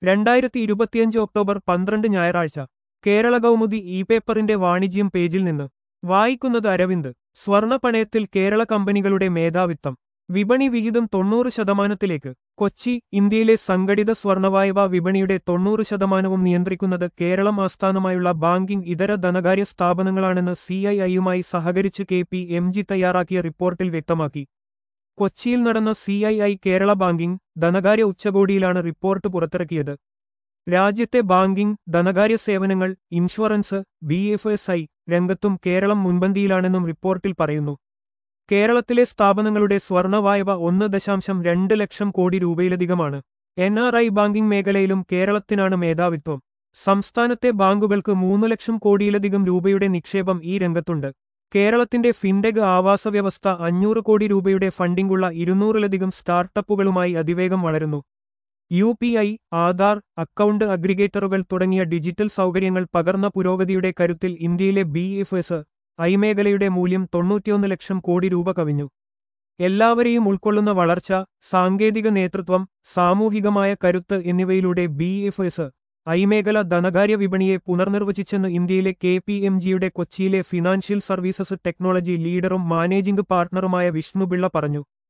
രണ്ടായിരത്തി ഇരുപത്തിയഞ്ച് ഒക്ടോബർ പന്ത്രണ്ട് ഞായറാഴ്ച കേരള കൗമുദി ഇ പേപ്പറിന്റെ വാണിജ്യം പേജിൽ നിന്ന് വായിക്കുന്നത് അരവിന്ദ് സ്വർണപണയത്തിൽ കേരള കമ്പനികളുടെ മേധാവിത്വം വിപണി വിഹിതം തൊണ്ണൂറ് ശതമാനത്തിലേക്ക് കൊച്ചി ഇന്ത്യയിലെ സംഘടിത സ്വർണവായ്പ വിപണിയുടെ തൊണ്ണൂറ് ശതമാനവും നിയന്ത്രിക്കുന്നത് കേരളം ആസ്ഥാനമായുള്ള ബാങ്കിംഗ് ഇതര ധനകാര്യ സ്ഥാപനങ്ങളാണെന്ന് സിഐഐയുമായി സഹകരിച്ച് കെ പി എം ജി തയ്യാറാക്കിയ റിപ്പോർട്ടിൽ വ്യക്തമാക്കി കൊച്ചിയിൽ നടന്ന സിഐഐ കേരള ബാങ്കിംഗ് ധനകാര്യ ഉച്ചകോടിയിലാണ് റിപ്പോർട്ട് പുറത്തിറക്കിയത് രാജ്യത്തെ ബാങ്കിംഗ് ധനകാര്യ സേവനങ്ങൾ insurance B F S I രംഗത്തും കേരളം മുൻപന്തിയിലാണെന്നും റിപ്പോർട്ടിൽ പറയുന്നു കേരളത്തിലെ സ്ഥാപനങ്ങളുടെ സ്വർണ വായ്പ ഒന്ന് ദശാംശം രണ്ട് ലക്ഷം കോടി രൂപയിലധികമാണ് എൻ ആർ ഐ ബാങ്കിംഗ് മേഖലയിലും കേരളത്തിനാണ് മേധാവിത്വം സംസ്ഥാനത്തെ ബാങ്കുകൾക്ക് മൂന്ന് ലക്ഷം കോടിയിലധികം രൂപയുടെ നിക്ഷേപം ഈ രംഗത്തുണ്ട് കേരളത്തിന്റെ ഫിൻടെക് ആവാസ വ്യവസ്ഥ അഞ്ഞൂറ് കോടി രൂപയുടെ ഫണ്ടിംഗുള്ള ഇരുന്നൂറിലധികം സ്റ്റാർട്ടപ്പുകളുമായി അതിവേഗം വളരുന്നു U P I Aadhaar account അഗ്രിഗേറ്ററുകൾ തുടങ്ങിയ ഡിജിറ്റൽ സൗകര്യങ്ങൾ പകർന്ന പുരോഗതിയുടെ കരുത്തിൽ ഇന്ത്യയിലെ ബി എഫ് എസ് ഐ മേഖലയുടെ മൂല്യം തൊണ്ണൂറ്റിയൊന്ന് ലക്ഷം കോടി രൂപ കവിഞ്ഞു എല്ലാവരെയും ഉൾക്കൊള്ളുന്ന വളർച്ച സാങ്കേതിക നേതൃത്വം സാമൂഹികമായ കരുത്ത് എന്നിവയിലൂടെ ബി എഫ് എസ് ഐ മേഖല ധനകാര്യ വിപണിയെ പുനർനിർവചിച്ചെന്ന് ഇന്ത്യയിലെ കെ പി എം ജിയുടെ കൊച്ചിയിലെ ഫിനാൻഷ്യൽ സർവീസസ് ടെക്നോളജി ലീഡറും മാനേജിംഗ് പാർട്ണറുമായ വിഷ്ണുപിള്ള പറഞ്ഞു